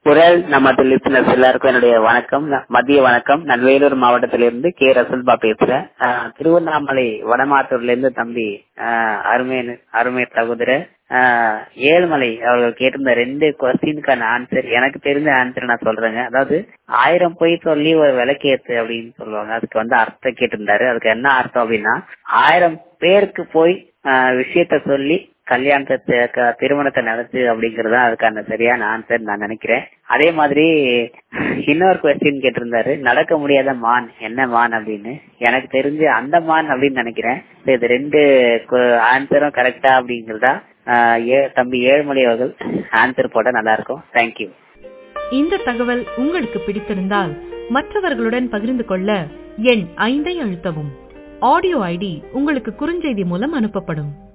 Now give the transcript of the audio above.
குரல் நமது லிசனர்ஸ் எல்லாருக்கும் என்னுடைய வணக்கம் ந- மதிய வணக்கம் நான் வேலூர் மாவட்டத்திலிருந்து கே ரசல்பா பேசுறேன் ஆஹ், திருவண்ணாமலை வடமாத்தூர்ல இருந்து தம்பி ஆஹ், அருமை அருமை சகோதரர் ஆஹ், ஏழுமலை அவர்கள் கேட்டிருந்த ரெண்டு கொஸ்டினுக்கான ஆன்சர் எனக்கு தெரிஞ்ச ஆன்சர் நான் சொல்றேங்க அதாவது ஆயிரம் பொய் சொல்லி ஒரு விளக்கேத்து அப்படின்னு சொல்லுவாங்க அதுக்கு வந்து அர்த்தம் கேட்டிருந்தாரு அதுக்கு என்ன அர்த்தம் அப்படின்னா ஆயிரம் பேருக்கு போய் ஆஹ், விஷயத்த சொல்லி கல்யாணத்தை க- திருமணத்தை நடத்து அப்படிங்கறது தான் அதுக்கான சரியான ஆன்சர் நான் நினைக்கிறேன் அதே மாதிரி இன்னொரு கொஸ்டின் கேட்டிருந்தாரு நடக்க முடியாத மான் என்ன மான் அப்படின்னு எனக்கு தெரிஞ்சு அந்த மான் அப்படின்னு நினைக்கிறேன் So, இது ரெண்டு ஆன்சரும் கரெக்டா அப்படிங்கறதா ஆஹ், ஏ- தம்பி ஏழுமலை அவர்கள் ஆன்சர் போட்டா நல்லா இருக்கும் தேங்க்யூ இந்த தகவல் உங்களுக்கு பிடித்திருந்தால் மற்றவர்களுடன் பகிர்ந்து கொள்ள எண் ஐந்தை அழுத்தவும் ஆடியோ ஐடி உங்களுக்கு குறுஞ்செய்தி மூலம் அனுப்பப்படும்